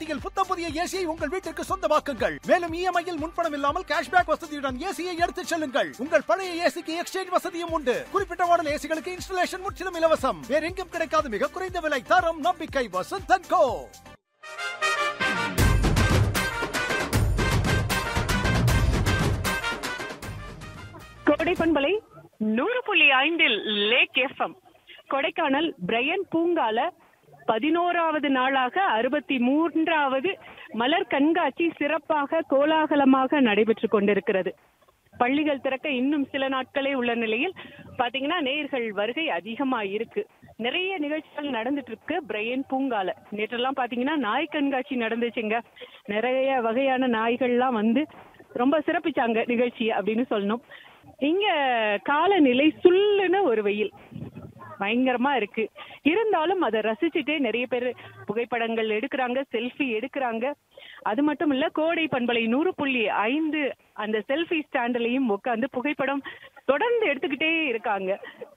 வசதியில் புத்தம் புதிய ஏசியை உங்கள் வீட்டிற்கு சொந்தமாக்குங்கள் மேலும் இஎம்ஐயில் முன்பணம் இல்லாமல் கேஷ்பேக் வசதியுடன் ஏசியை எடுத்துச் செல்லுங்கள் உங்கள் பழைய ஏசிக்கு எக்ஸ்சேஞ்ச் வசதியும் உண்டு குறிப்பிட்ட மாடல் ஏசிகளுக்கு இன்ஸ்டலேஷன் முற்றிலும் இலவசம் வேற எங்கும் கிடைக்காத மிக குறைந்த விலை தரம் நம்பிக்கை வசந்த் கோ கோடை பண்பலை நூறு புள்ளி ஐந்தில் லேக் எஃப்எம் கொடைக்கானல் பிரையன் பூங்கால பதினோராவது நாளாக அறுபத்தி மூன்றாவது மலர் கண்காட்சி சிறப்பாக கோலாகலமாக நடைபெற்று கொண்டிருக்கிறது பள்ளிகள் திறக்க இன்னும் சில நாட்களே உள்ள நிலையில் பாத்தீங்கன்னா நேயர்கள் வருகை அதிகமா இருக்கு நிறைய நிகழ்ச்சிகள் நடந்துட்டு இருக்கு பிரையன் பூங்கால நேற்றெல்லாம் பாத்தீங்கன்னா நாய் கண்காட்சி நடந்துச்சுங்க நிறைய வகையான நாய்கள்லாம் வந்து ரொம்ப சிறப்பிச்சாங்க நிகழ்ச்சி அப்படின்னு சொல்லணும் இங்க காலநிலை சுள்ளுன்னு ஒரு வெயில் பயங்கரமா இருக்கு இருந்தாலும் அதை ரசிச்சுட்டே நிறைய பேர் புகைப்படங்கள் எடுக்கிறாங்க செல்ஃபி எடுக்கிறாங்க அது மட்டும் இல்ல கோடை பண்பலை நூறு புள்ளி ஐந்து அந்த செல்ஃபி ஸ்டாண்ட்லயும் உட்காந்து புகைப்படம் தொடர்ந்து எடுத்துக்கிட்டே இருக்காங்க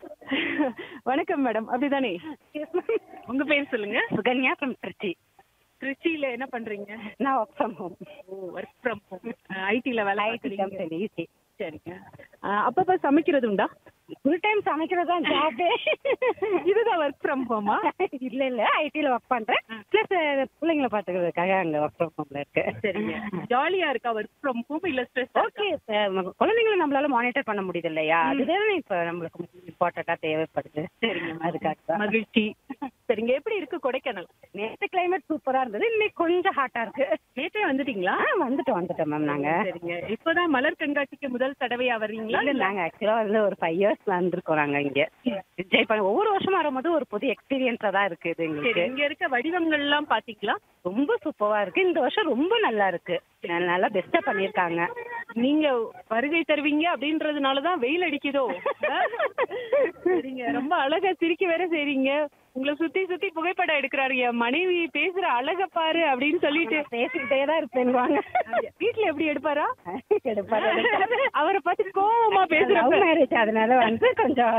வணக்கம் மேடம் அப்படிதானே உங்க பேர் சொல்லுங்க சுகன்யா ஃப்ரம் திருச்சி திருச்சியில என்ன பண்றீங்க நான் work from home work from home ஐடில வேலை ஐடி பார்க்குறீங்க கம்பெனி ஈஸி சரிங்க அஹ் அப்பப்ப சமைக்கிறது உண்டா ஃபுல் டைம் சமைக்கிறது தான் ஜாபே இதுதான் ஒர்க் ஃப்ரம் ஹோமா இல்ல இல்ல ஐடில ஒர்க் பண்றேன் பிளஸ் பிள்ளைங்களை பாத்துக்கிறதுக்காக அங்க ஒர்க் ஃப்ரம் ஹோம்ல இருக்கு சரிங்க ஜாலியா இருக்கா ஒர்க் ஃப்ரம் ஹோம் இல்ல ஸ்ட்ரெஸ் ஓகே குழந்தைங்களை நம்மளால மானிட்டர் பண்ண முடியுது இல்லையா அதுதான் இப்ப நம்மளுக்கு இம்பார்ட்டண்டா தேவைப்படுது சரிங்க அதுக்காக தான் மகிழ்ச்சி சரிங்க எப்படி இருக்கு கொடைக்கானல் நேற்று கிளைமேட் சூப்பரா இருந்தது இன்னைக்கு கொஞ்சம் ஹாட்டா இருக்கு நேற்றே வந்துட்டீங்களா ஆ வந்துட்டோம் வந்துட்டோம் மேம் நாங்க சரிங்க இப்பதான் மலர் கண்காட்சிக்கு முதல் தடவையா வர்றீங்களா இல்ல நாங்க ஆக்சுவலா வந்து ஒரு ஃபைவ் இயர்ஸ் வந்திருக்கோம் நாங்க இங்க என்ஜாய் பண்ண ஒவ்வொரு வருஷம் வரும்போது ஒரு புது எக்ஸ்பீரியன்ஸா தான் இருக்கு இது சரி எங்களுக்கு இங்க இருக்க வடிவங்கள் எல்லாம் பாத்தீங்களா ரொம்ப சூப்பரா இருக்கு இந்த வருஷம் ரொம்ப நல்லா இருக்கு நல்லா பெஸ்டா பண்ணிருக்காங்க நீங்க வருகை தருவீங்க அப்படின்றதுனாலதான் வெயில் அடிக்குதோ ஆ? சரிங்க ரொம்ப அழகா சிரிக்க வேற செய்றீங்க உங்களை சுத்தி சுத்தி புகைப்படம் எடுக்கிறாரு என் மனைவி பேசுற அழக பாரு அப்படின்னு சொல்லிட்டு பேசிக்கிட்டே தான் இருப்பேன்வாங்க வீட்டுல எப்படி எடுப்பாரா எடுப்பாரு அவரை பார்த்து கோவமா லவ் பேசுறப்ப மேரேஜ் அதனால வந்து கொஞ்சம்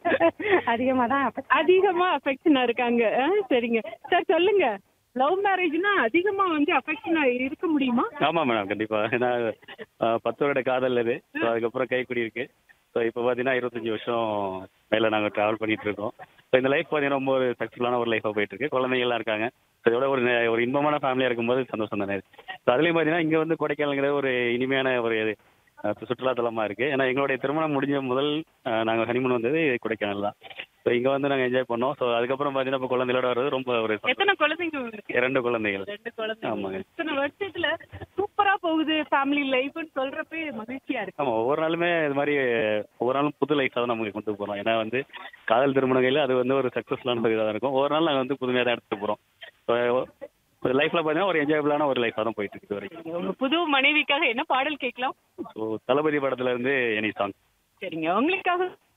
அதிகமா தான் அதிகமா அஃபெக்ஷனா இருக்காங்க ஆ, சரிங்க சார் சொல்லுங்க லவ் மேரேஜ்னா அதிகமா வந்து அஃபெக்ஷனா இருக்க முடியுமா ஆமாம் மேடம் கண்டிப்பாக ஏன்னா அஹ், பத்து வருட காதல் இது ஸோ அதுக்கப்புறம் கைக்குடி இருக்கு ஸோ இப்போ பார்த்தீங்கன்னா இருபத்தஞ்சி வருஷம் மேலே நாங்கள் ட்ராவல் பண்ணிட்டு இருக்கோம் ஸோ இந்த லைஃப் பார்த்தீங்கன்னா ரொம்ப ஒரு சக்ஸஸ்ஃபுல்லான ஒரு லைஃபாக போயிட்டு இருக்கு குழந்தைங்கள்லாம் இருக்காங்க ஸோ இதோட ஒரு நெ- ஒரு இன்பமான ஃபேமிலியாக இருக்கும்போது சந்தோஷம் தானே ஸோ அதுலேயும் பார்த்தீங்கன்னா இங்கே வந்து கொடைக்கானல்ங்கிற ஒரு இனிமையான ஒரு அஹ், சுற்றுலாத்தலமாக இருக்கு ஏன்னா எங்களுடைய திருமணம் முடிஞ்ச முதல் நாங்கள் ஹனிமூன் வந்தது கொடைக்கானல் தான் ஸோ இங்கே வந்து நாங்கள் என்ஜாய் பண்ணோம் ஸோ அதுக்கப்புறம் பார்த்தீங்கன்னா இப்போ குழந்தைகளோட வர்றது ரொம்ப ஒரு சந்தோஷம். எத்தனை குழந்தைங்க உங்களுக்கு இரண்டு குழந்தைகள் ரெண்டு குழந்தைங்க ஆமாங்க. இத்தனை வருஷத்துல சூப்பரா போகுது ஃபேமிலி லைஃப்னு சொல்றப்ப மகிழ்ச்சியா இருக்கு ஆமாம் ஒவ்வொரு நாளுமே இது மாதிரி ஒவ்வொரு நாளும் புது லைஃப் தான் நமக்கு கொண்டு போகிறோம் ஏன்னா வந்து காதல் திருமணங்களில் அது வந்து ஒரு சக்ஸஸ்ஃபுல்லான ஒரு இதாக இருக்கும் ஒவ்வொரு நாள் நாங்கள் வந்து புதுமையாக தான் எடுத்துட்டு போகிறோம் ஸோ லைஃப்பில் பார்த்தீங்கன்னா ஒரு என்ஜாயபிளான ஒரு லைஃபாக தான் போயிட்டு இருக்கு இது வரைக்கும் உங்க புது மனைவிக்காக என்ன பாடல் கேட்கலாம் ஸோ தளபதி படத்துல இருந்து எனி சாங் சரிங்க உங்களுக்காக